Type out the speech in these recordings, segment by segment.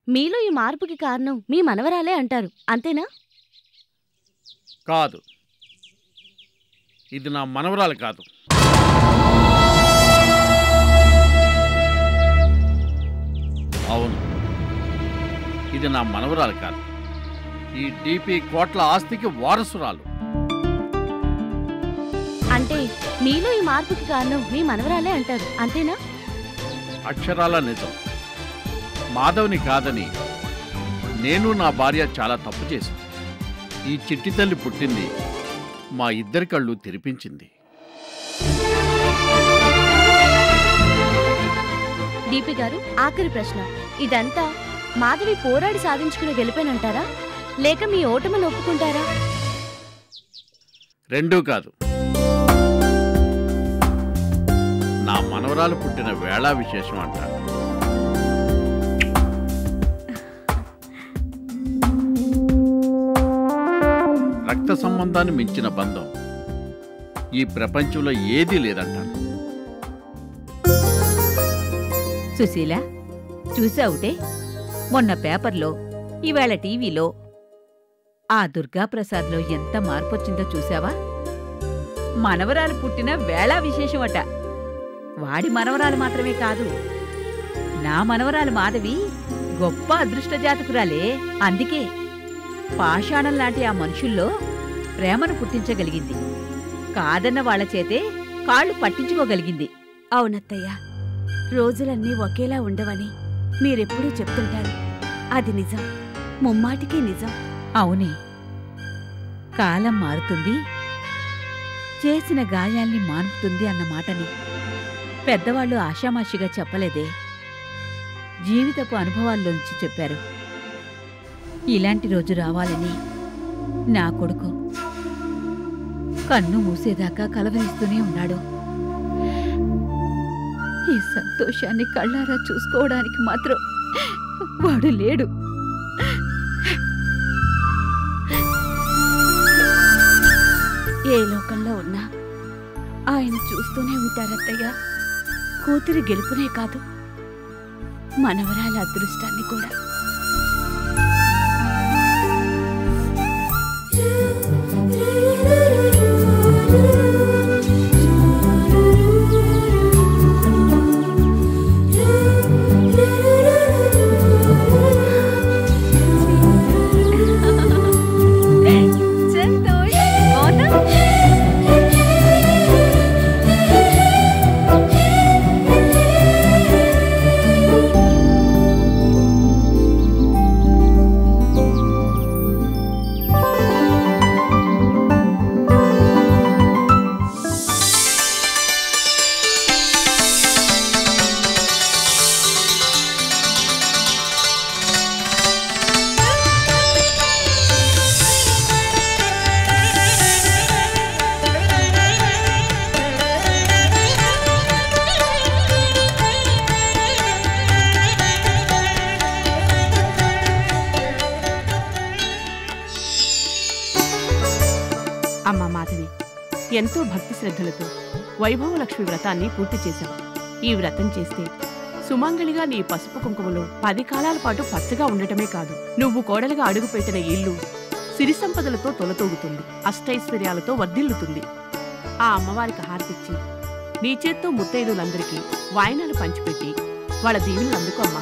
మీలో ఈ మార్పుకి కారణం మీ మనవరాలే అంటారు అంతేనా కాదు ఇది నా మనవరాలు కాదు అవును ఇది నా మనవరాలు కాదు ఈ డిపి కోట్ల ఆస్తికి వారసురాలు అంటే మీలో ఈ మార్పుకి కారణం మీ మనవరాలే అంటారు అంతేనా అక్షరాల నిజం మాధవ్ని కాదని నేను నా భార్య చాలా తప్పు చేశాం ఈ చిట్టి తల్లి పుట్టింది మా ఇద్దరి కళ్ళు తెరిపించింది దీపి గారు ఆఖరి ప్రశ్న ఇదంతా మాధవి పోరాడి సాధించుకుని గెలిపేనంటారా లేక మీ ఓటమిని ఒప్పుకుంటారా రెండూ కాదు నా మనవరాలు పుట్టిన వేళా విశేషం అంటారు రక్త సంబంధాన్ని మించిన బంధం ఈ ప్రపంచంలో ఏదీ లేదంటారు సుశీల చూసావుటే మొన్న పేపర్లో ఈవేళ టీవీలో ఆ దుర్గాప్రసాద్లో ఎంత మార్పొచ్చిందో చూసావా మనవరాలు పుట్టిన వేళా విశేషమట వాడి మనవరాలు మాత్రమే కాదు నా మనవరాలు మాధవి గొప్ప అదృష్ట జాతకురాలే అందుకే పాషాణం లాంటి ఆ మనుషుల్లో ప్రేమను పుట్టించగలిగింది కాదన్న వాళ్ళ చేతే కాళ్ళు పట్టించుకోగలిగింది అవునత్తయ్య రోజులన్నీ ఒకేలా ఉండవని మీరెప్పుడూ చెప్తుంటారు అది నిజం ముమ్మాటికి నిజం అవునే కాలం మారుతుంది చేసిన గాయాల్ని మాన్పుతుంది అన్న మాటని పెద్దవాళ్ళు ఆషామాషిగా చెప్పలేదే జీవితపు అనుభవాల్లోంచి చెప్పారు ఇలాంటి రోజు రావాలని నా కొడుకు కన్ను మూసేదాకా కలవరిస్తూనే ఉన్నాడు ఈ సంతోషాన్ని కళ్ళారా చూసుకోవడానికి మాత్రం వాడు లేడు ఏ లోకంలో ఉన్నా ఆయన చూస్తూనే ఉంటారత్తయ్య కూతురి గెలుపునే కాదు మనవరాల అదృష్టాన్ని కూడా సంతోష్ గౌతమ్ అమ్మ మాధవి ఎంతో భక్తి శ్రద్ధలతో వైభవలక్ష్మి వ్రతాన్ని పూర్తి చేశాం ఈ వ్రతం చేస్తే సుమంగళిగా నీ పసుపు కుంకుమలో పది కాలాల పాటు పచ్చగా ఉండటమే కాదు నువ్వు కోడలుగా అడుగుపెట్టిన ఇల్లు సిరి సంపదలతో తొలతూగుతుంది అష్టైశ్వర్యాలతో వర్ధిల్లుతుంది ఆ అమ్మవారికి హారతిచ్చి నీ చేత్తో ముత్తైదులందరికీ వాయనాలు పంచిపెట్టి వాళ్ళ దీవెనలు అందుకో అమ్మా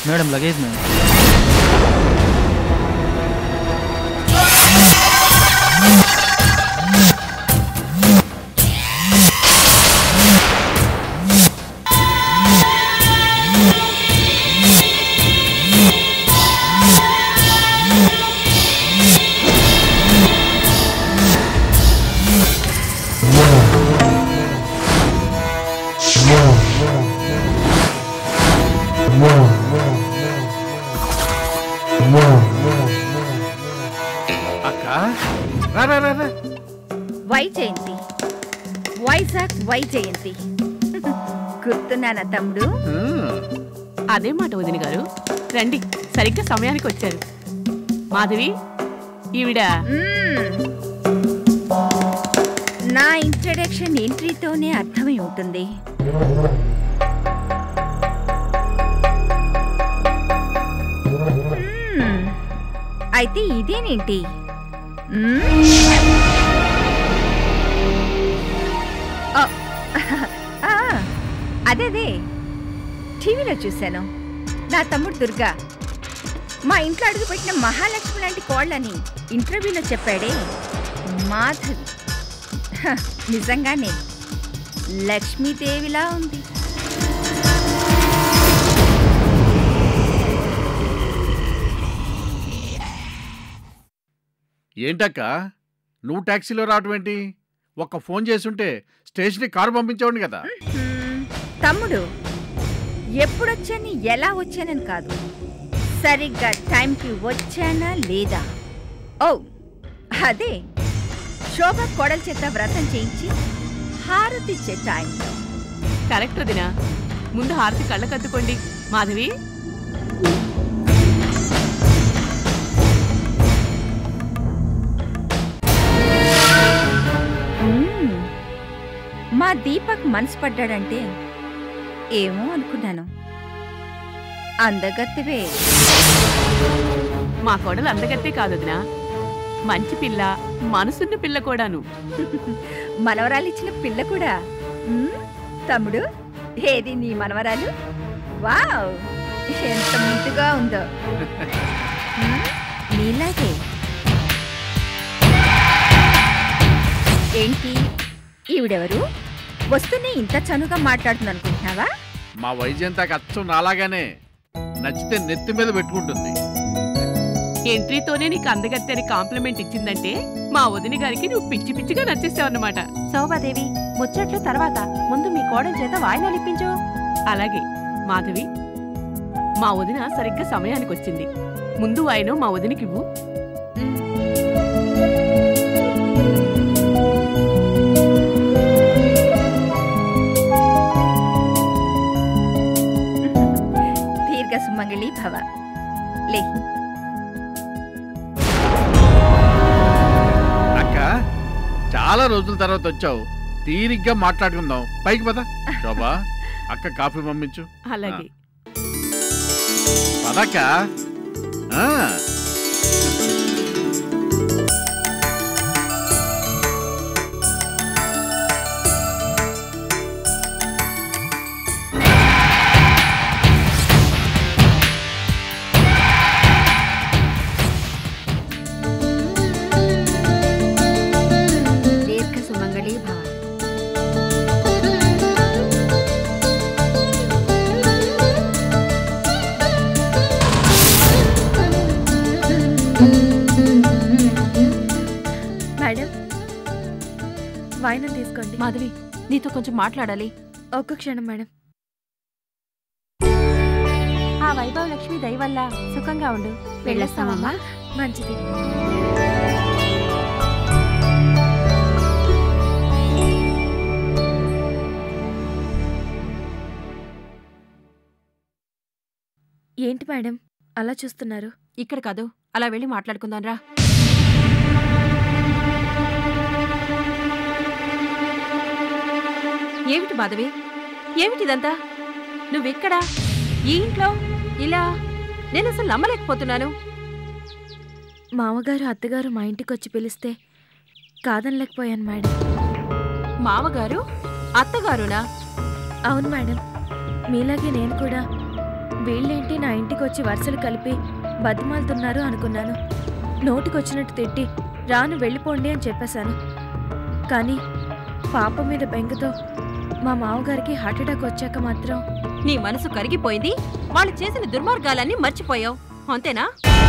మేడం లగేజ్ మేడం అక్క రా రా రా రా. వై జయంతి వైజాగ్ వై జయంతి గుర్తున్నానా తమ్ముడు హ్మ్. అదే మాట వదిన గారు రండి సరిగ్గా సమయానికి వచ్చారు మాధవి ఈవిడ మ్మ్. నా ఇంట్రడక్షన్ ఎంట్రీతోనే అర్థమై ఉంటుంది మ్మ్. అయితే ఇదేనేంటి మ్మ్? ఆ, ఆ, అదేదే టీవీలో చూశాను నా తమ్ముడు దుర్గా మా ఇంట్లో అడుగుపెట్టిన మహాలక్ష్మి లాంటి కోళ్ళని ఇంటర్వ్యూలో చెప్పాడే మాధవి హ, నిజంగానే లక్ష్మీదేవిలా ఉంది ఏంటక్క నువ్వు ట్యాక్సీలో రావటం ఏంటి ఒక్క ఫోన్ చేసుంటే స్టేషన్కి కారు పంపించేవాడిని కదా హ్మ్, తమ్ముడు ఎప్పుడొచ్చాని ఎలా వచ్చానని కాదు సరిగ్గా టైంకి వచ్చానా లేదా ఓ అదే శోభ కొడల చేత వ్రతం చేయించి హారతిచ్చే టైం కరెక్ట్ వదినా ముందు హారతి కళ్ళకద్దుకోండి మాధవి మ్మ్. మా దీపక్ మనసు పడ్డాడంటే ఏమో అనుకున్నాను అందగత్తివే మా కోడలు అందగత్తే కాదు వదినా మంచి పిల్ల మనసున్న పిల్ల కూడాను మనవరాలిచ్చిన పిల్ల కూడా మ్మ్. తమ్ముడు ఏది నీ మనవరాలు వావ్ ఎంత ముద్దుగా ఉందో మ్మ్. నీలాగే ఏంటి ఈవిడెవరు వస్తూనే ఇంత చనువుగా మాట్లాడుతుంది అనుకుంటున్నావా మా వైజయంతాకి అచ్చం నాలాగానే నచ్చితే నెత్తి మీద పెట్టుకుంటుంది ఎంట్రీతోనే నీకు అందగత్తే అని కాంప్లిమెంట్ ఇచ్చిందంటే మా వదిన గారికి నువ్వు పిచ్చి పిచ్చిగా నచ్చేసావన్నమాట శోభాదేవి ముచ్చట్లు తర్వాత ముందు మీ కోడల చేత వాయినాలు ఇప్పించు అలాగే మాధవి మా వదిన సరిగ్గా సమయానికి వచ్చింది ముందు ఆయన మా వదినకివ్వు దీర్ఘ సుమంగళి భవ లే అక్క చాలా రోజుల తర్వాత వచ్చావు తీరిగ్గా మాట్లాడుకుందాం పైకి పద శోభా అక్క కాఫీ పంపించు అలాగే పదక్క ఆ, దీర్ఘ సుమంగళి భవ మేడం వాయినం తీసుకోండి మాధవి నీతో కొంచెం మాట్లాడాలి ఒక్క క్షణం మేడం ఆ వైభవ లక్ష్మి దయ వల్ల సుఖంగా ఉండు వెళ్ళొస్తామమ్మా మంచిది ఏంటి మేడం అలా చూస్తున్నారు ఇక్కడ కాదు అలా వెళ్ళి మాట్లాడుకుందాం రా ఏమిటి మాధవి ఏమిటిదంతా నువ్వెక్కడా ఈ ఇంట్లో ఇలా నేను అసలు నమ్మలేకపోతున్నాను మామగారు అత్తగారు మా ఇంటికి వచ్చి పిలిస్తే కాదనలేకపోయాను మేడం మామగారు అత్తగారునా అవును మేడం మీలాగే నేను కూడా వీళ్ళేంటి నా ఇంటికి వచ్చి వరుసలు కలిపి బతిమాలుతున్నారు అనుకున్నాను నోటికొచ్చినట్టు తిట్టి రాను వెళ్ళిపోండి అని చెప్పేశాను కానీ పాప మీద బెంగతో మా మామగారికి హార్ట్అటాక్ వచ్చాక మాత్రం నీ మనసు కరిగిపోయింది వాళ్ళు చేసిన దుర్మార్గాలన్నీ మర్చిపోయావు అంతేనా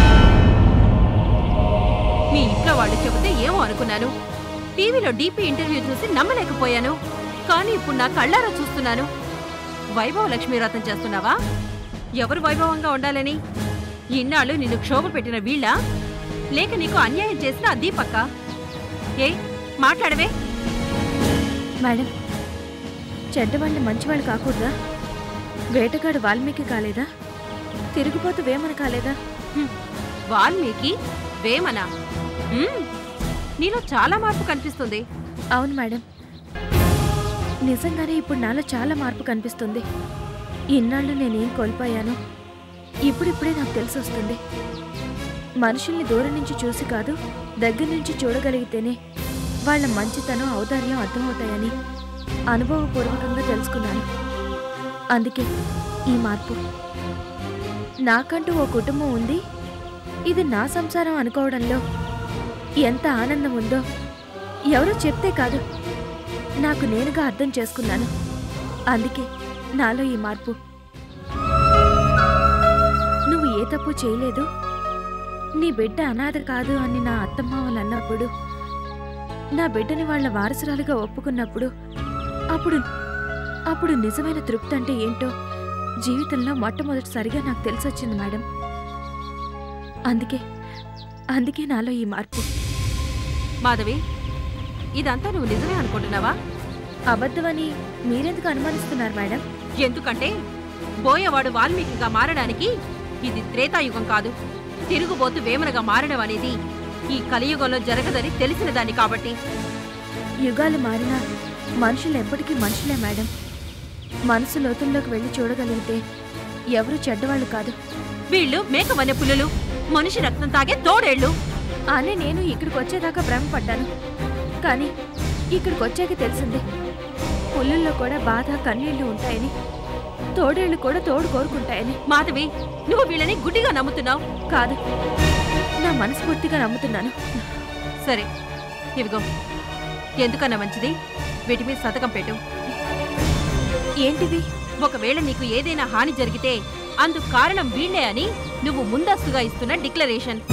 మీ ఇంట్లో వాళ్ళు చెబితే ఏమో అనుకున్నాను టీవీలో డీపీ ఇంటర్వ్యూ చూసి నమ్మలేకపోయాను కానీ ఇప్పుడు నా కళ్ళారా చూస్తున్నాను వైభవ లక్ష్మీ వ్రతం చేస్తున్నావా ఎవరు వైభవంగా ఉండాలని ఇన్నాళ్ళు నిన్ను క్షోభ పెట్టిన వీళ్ళ లేక నీకు అన్యాయం చేసిన ఆ దీపక్క ఏ మాట్లాడవే మేడం చెడ్డవాళ్ళు మంచివాళ్ళు కాకూడదా వేటగాడు వాల్మీకి కాలేదా తిరిగిపోతూ వేమన కాలేదా వాల్మీకి వేమన మ్మ్. నీలో చాలా మార్పు కనిపిస్తుంది అవును మేడం నిజంగానే ఇప్పుడు నాలో చాలా మార్పు కనిపిస్తుంది ఇన్నాళ్ళు నేనేం కోల్పోయాను ఇప్పుడిప్పుడే నాకు తెలిసి వస్తుంది మనుషుల్ని దూరం నుంచి చూసి కాదు దగ్గర నుంచి చూడగలిగితేనే వాళ్ళ మంచితనం ఔదార్యం అర్థమవుతాయని అనుభవపూర్వకంగా తెలుసుకున్నాను అందుకే ఈ మార్పు నాకంటూ ఓ కుటుంబం ఉంది ఇది నా సంసారం అనుకోవడంలో ఎంత ఆనందం ఉందో ఎవరో చెప్తే కాదు నాకు నేనుగా అర్థం చేసుకున్నాను అందుకే నాలో ఈ మార్పు నువ్వు ఏ తప్పు చేయలేదు నీ బిడ్డ అనాథ కాదు అని నా అత్తమ్మ వాళ్ళు అన్నప్పుడు నా బిడ్డని వాళ్ళ వారసురాలుగా ఒప్పుకున్నప్పుడు అప్పుడు అప్పుడు నిజమైన తృప్తి అంటే ఏంటో జీవితంలో మొట్టమొదటిసారిగా నాకు తెలిసొచ్చింది మేడం అందుకే అందుకే నాలో ఈ మార్పు మాధవి ఇదంతా నువ్వు నిజమే అనుకుంటున్నావా అబద్ధమని మీరెందుకు అనుమానిస్తున్నారు మేడం ఎందుకంటే బోయవాడు వాల్మీకిగా మారడానికి ఇది త్రేతాయుగం కాదు తిరుగుబోతు వేమనగా మారడం అనేది ఈ కలియుగంలో జరగదని తెలిసిన దాన్ని కాబట్టి యుగాలు మారినా మనుషులు ఎప్పటికీ మనుషులే మేడం మనసు లోతుల్లోకి వెళ్ళి చూడగలిగితే ఎవరు చెడ్డవాళ్ళు కాదు వీళ్ళు మేకవనే పులులు మనిషి రక్తం తాగే తోడేళ్ళు అని నేను ఇక్కడికి వచ్చేదాకా భ్రమపడ్డాను కానీ ఇక్కడికి వచ్చాక తెలిసింది పుల్లుల్లో కూడా బాధ కన్నీళ్లు ఉంటాయని తోడేళ్లు కూడా తోడు కోరుకుంటాయని మాధవి నువ్వు వీళ్ళని గుడ్డిగా నమ్ముతున్నావు కాదు నా మనస్ఫూర్తిగా నమ్ముతున్నాను సరే ఇవిగో ఎందుకన్నా మంచిది వీటి మీద సంతకం పెట్టు ఏంటివి ఒకవేళ నీకు ఏదైనా హాని జరిగితే అందుకు కారణం వీళ్ళే అని నువ్వు ముందస్తుగా ఇస్తున్న డిక్లరేషన్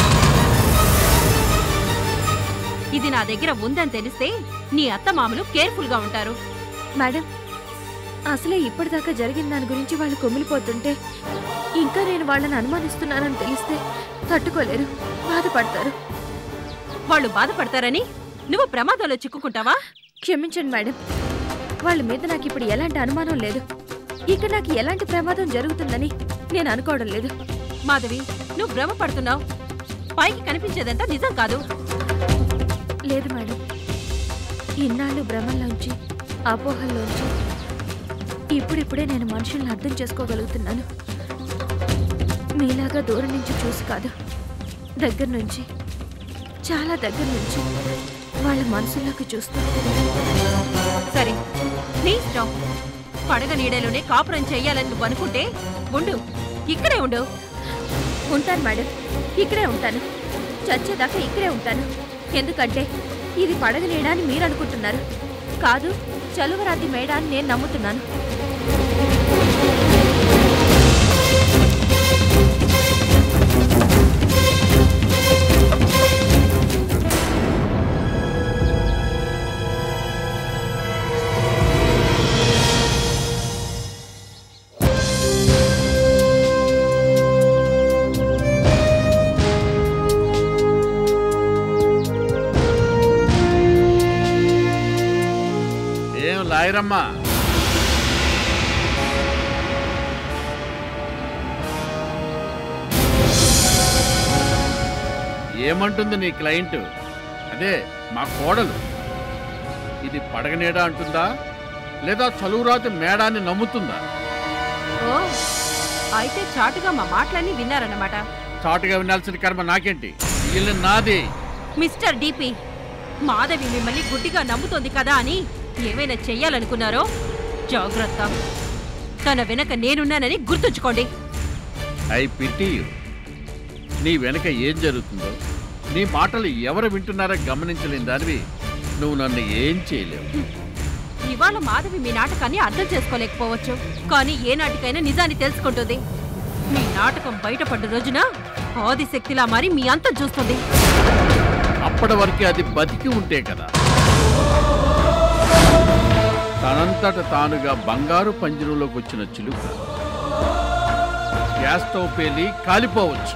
ఇది నా దగ్గర ఉందని తెలిస్తే నీ అత్తమామలు కేర్ఫుల్ గా ఉంటారు మేడం అసలే ఇప్పటిదాకా జరిగిన దాని గురించి వాళ్ళు కుమిలిపోతుంటే ఇంకా నేను వాళ్ళని అనుమానిస్తున్నానని తెలిస్తే తట్టుకోలేరు బాధపడతారు వాళ్ళు బాధపడతారని నువ్వు ప్రమాదంలో చిక్కుకుంటావా క్షమించండి మేడం వాళ్ళ మీద నాకు ఇప్పుడు ఎలాంటి అనుమానం లేదు ఇక నాకు ఎలాంటి ప్రమాదం జరుగుతుందని నేను అనుకోవడం లేదు మాధవి నువ్వు భ్రమ పడుతున్నావు పైకి కనిపించేదంతా నిజం కాదు లేదు మేడం ఇన్నాళ్ళు భ్రమల్లోంచి అపోహల్లోంచి ఇప్పుడిప్పుడే నేను మనుషుల్ని అర్థం చేసుకోగలుగుతున్నాను మీలాగా దూరం నుంచి చూసి కాదు దగ్గర నుంచి చాలా దగ్గర నుంచి వాళ్ళ మనసులోకి చూస్తూ సరే నీ ఇష్టం పడగ నీడలోనే కాపురం చెయ్యాలని నువ్వు అనుకుంటే ఉండు ఇక్కడే ఉండు ఉంటాను మేడం ఇక్కడే ఉంటాను చచ్చేదాకా ఇక్కడే ఉంటాను ఎందుకంటే ఇది పడగ నీడా అని మీరు అనుకుంటున్నారు కాదు చలువరాతి మేడ అని నేను నమ్ముతున్నాను ఏం లాయరమ్మా ఏమంటుంది నీ క్లయింట్ అదే మా కోడలు ఇది పడగనేడ అంటుందా లేదా చలువురాతి మేడాన్ని నమ్ముతుందా ఓ అయితే చాటుగా మా మాటలన్నీ విన్నారన్నమాట చాటుగా వినాల్సిన కర్మ నాకేంటి ఈ ఇల్లు నాది మిస్టర్ డిపి మాధవి మిమ్మల్ని గుడ్డిగా నమ్ముతోంది కదా అని ఏమైనా చెయ్యాలనుకున్నారో జాగ్రత్త తన వెనక నేనున్నానని గుర్తుంచుకోండి ఐ పిటి నీ వెనక ఏం జరుగుతుందో నీ మాటలు ఎవరు వింటున్నారో గమనించలేని దానివి నువ్వు నన్ను ఏం చేయలేవు ఇవాళ మాధవి మీ నాటకాన్ని అర్థం చేసుకోలేకపోవచ్చు కానీ ఏ నాటికైనా నిజాన్ని తెలుసుకుంటుంది మీ నాటకం బయటపడ్డ రోజున ఆదిశక్తిలా మారి మీ అంతం చూస్తుంది అప్పటి వరకే అది బతికి ఉంటే కదా తనంతట తానుగా బంగారు పంజరంలోకి వచ్చిన చిలుక గ్యాస్ స్టవ్ పేలి కాలిపోవచ్చు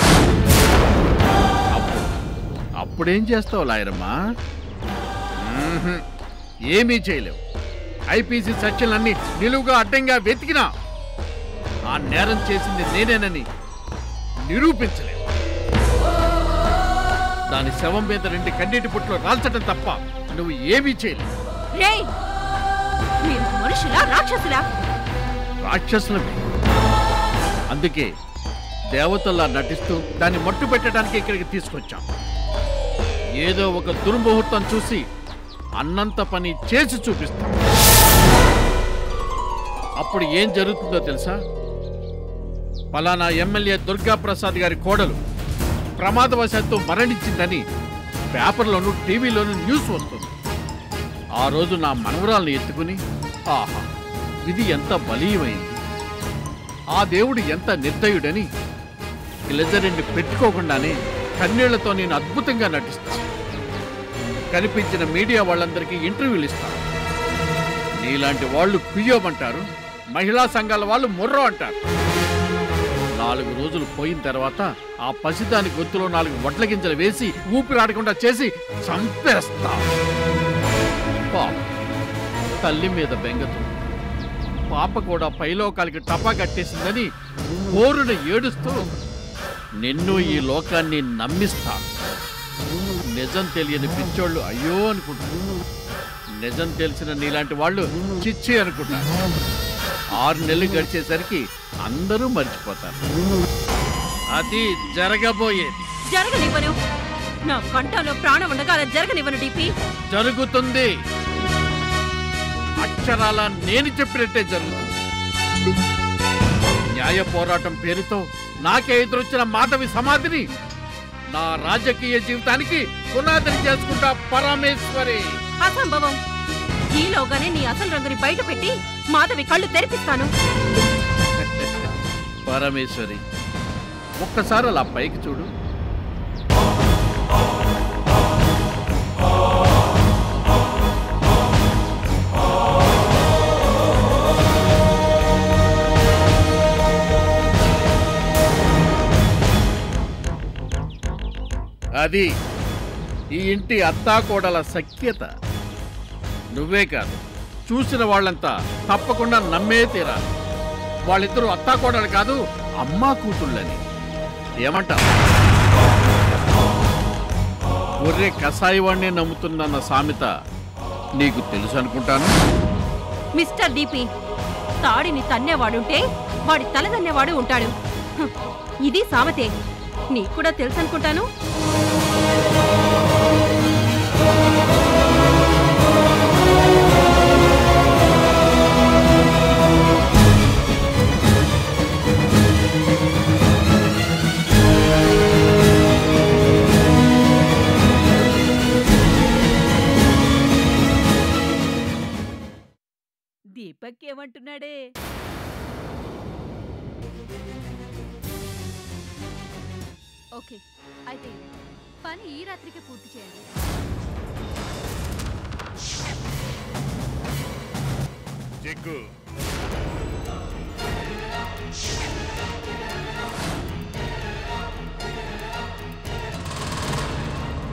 అప్పుడు అప్పుడేం చేస్తావు లాయరమ్మా మ్మ్హ్మ్. ఏమీ చేయలేవు ఐపీసీ సెక్షన్లన్నీ నిలువుగా అడ్డంగా వెతికినా ఆ నేరం చేసింది నేనేనని నిరూపించలేవు దాని శవం మీద రెండు కన్నీటి పుట్లు రాల్చడం తప్ప నువ్వు ఏమీ చేయలేవు రేయ్ మీరు మనుషులా రాక్షసులా రాక్షసులమే అందుకే దేవతల్లా నటిస్తూ దాన్ని మట్టు పెట్టడానికి ఇక్కడికి తీసుకొచ్చాం ఏదో ఒక దుర్ముహూర్తం చూసి అన్నంత పని చేసి చూపిస్తాం అప్పుడు ఏం జరుగుతుందో తెలుసా పలానా ఎమ్మెల్యే దుర్గా ప్రసాద్ గారి కోడలు ప్రమాదవశాత్తు మరణించిందని పేపర్లోను టీవీలోను న్యూస్ వస్తుంది ఆ రోజు నా మనవరాల్ని ఎత్తుకుని ఆహా ఇది ఎంత బలీయమైంది ఆ దేవుడు ఎంత నిర్దయుడని గ్లెజరెండి పెట్టుకోకుండానే కన్నీళ్లతో నేను అద్భుతంగా నటిస్తాను కనిపించిన మీడియా వాళ్ళందరికీ ఇంటర్వ్యూలు ఇస్తాను నీలాంటి వాళ్ళు కుయ్యోమంటారు మహిళా సంఘాల వాళ్ళు మొర్రో అంటారు నాలుగు రోజులు పోయిన తర్వాత ఆ పసిదాని గొంతులో నాలుగు వడ్ల గింజలు వేసి ఊపిరాడకుండా చేసి చంపేస్తా పాప తల్లి మీద బెంగతో పాప కూడా పైలోకాలకి టపా కట్టేసిందని కోరున ఏడుస్తూ నిన్ను ఈ లోకాన్ని నమ్మిస్తాను నిజం తెలియని పిచ్చోళ్ళు అయ్యో అనుకుంటారు నిజం తెలిసిన నీలాంటి వాళ్ళు చిచ్చి అనుకుంటారు ఆరు నెలలు గడిచేసరికి అందరూ మర్చిపోతారు అది జరగబోయేది జరగనివ్వను నా కంఠంలో ప్రాణం ఉండగా అలా జరగనివ్వను డిపి జరుగుతుంది అక్షరాల నేను చెప్పినట్టే జరుగుతుంది న్యాయ పోరాటం పేరుతో నాకే ఎదురొచ్చిన మాధవి సమాధిని నా రాజకీయ జీవితానికి పునాదిని చేసుకుంటా పరమేశ్వరి అసంభవం ఈలోగానే నీ అసలు రంగుని బయట పెట్టి మాధవి కళ్ళు తెరిపిస్తాను పరమేశ్వరి ఒక్కసారి అలా పైకి చూడు అది ఈ ఇంటి అత్తాకోడల సఖ్యత నువ్వే కాదు చూసిన వాళ్ళంతా తప్పకుండా నమ్మే తీరాలి వాళ్ళిద్దరూ అత్తాకోడలు కాదు అమ్మా కూతుళ్ళని ఏమంటావు ఒర్రే కసాయివాణ్ణే నమ్ముతుందన్న సామెత నీకు తెలుసు అనుకుంటాను మిస్టర్ డిపి తాడిని తన్నేవాడుంటే వాడి తల తన్నేవాడు ఉంటాడు హ్, ఇది సామతే నీకు కూడా తెలుసు అనుకుంటాను దీపక్ ఏమంటున్నాడే ఓకే అయితే పని ఈ రాత్రికి పూర్తి చేయండి జగ్గు